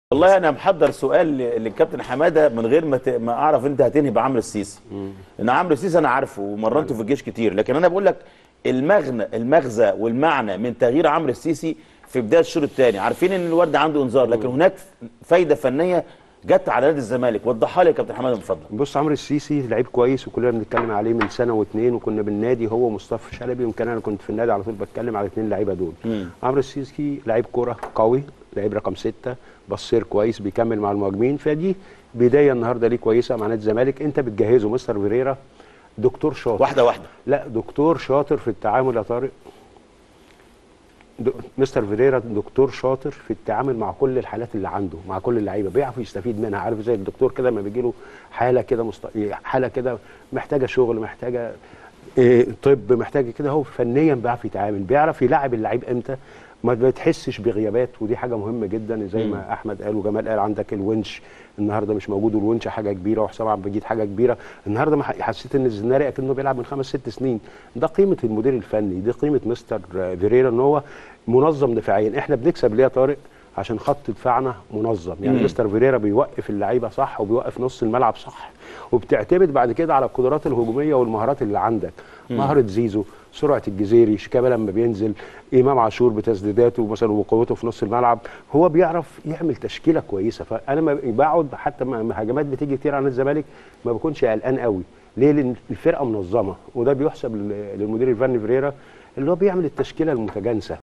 والله انا محضر سؤال ل- للكابتن حماده من غير ما ت... ما اعرف انت هتنهي بعمرو السيسي ان عمرو السيسي انا عارفه ومرنته في الجيش كتير لكن انا بقول لك المغنى المغزى والمعنى من تغيير عمرو السيسي في بدايه الشوط الثاني عارفين ان الورد عنده انذار لكن هناك فايده فنيه جت على نادي الزمالك وضحها لي يا كابتن حماده من فضلك بص عمرو السيسي لعيب كويس وكلنا بنتكلم عليه من سنه واثنين وكنا بالنادي هو ومصطفى شلبي يمكن انا كنت في النادي على طول بتكلم على الاثنين لعيبه دول مم. عمرو السيسي لعيب كوره قوي لعيب رقم ستة بصير كويس بيكمل مع المهاجمين فدي بدايه النهارده ليه كويسه مع نادي الزمالك انت بتجهزه مستر فيريرا دكتور شاطر واحده واحده لا دكتور شاطر في التعامل يا طارق د- مستر فيريرا دكتور شاطر في التعامل مع كل الحالات اللي عنده مع كل اللعيبه بيعرف يستفيد منها عارف زي الدكتور كده لما بيجي له حاله كده مست... حاله كده محتاجه شغل محتاجه إيه طب محتاجه كده هو فنيا بيعرف يتعامل بيعرف يلعب اللعيب امتى ما بتحسش بغيابات ودي حاجه مهمه جدا زي ما احمد قال وجمال قال عندك الونش النهارده مش موجود والونش حاجه كبيره وحسام عبد المجيد حاجه كبيره النهارده ما ح- حسيت ان الزناري اكنه بيلعب من خمس ست سنين ده قيمه المدير الفني دي قيمه مستر آه، فيريرا ان هو منظم دفاعيا احنا بنكسب ليه يا طارق عشان خط دفاعنا منظم يعني مم. مستر فيريرا بيوقف اللعيبه صح وبيوقف نص الملعب صح وبتعتمد بعد كده على القدرات الهجوميه والمهارات اللي عندك مهاره زيزو سرعه الجزيري شيكابالا لما بينزل امام عاشور بتسديداته مثلا وقوته في نص الملعب هو بيعرف يعمل تشكيله كويسه فانا ما بقعد حتى ما هجمات بتيجي كتير على الزمالك ما بكونش قلقان قوي ليه لان الفرقه منظمه وده بيحسب لل- للمدير الفني فيريرا اللي هو بيعمل التشكيله المتجانسه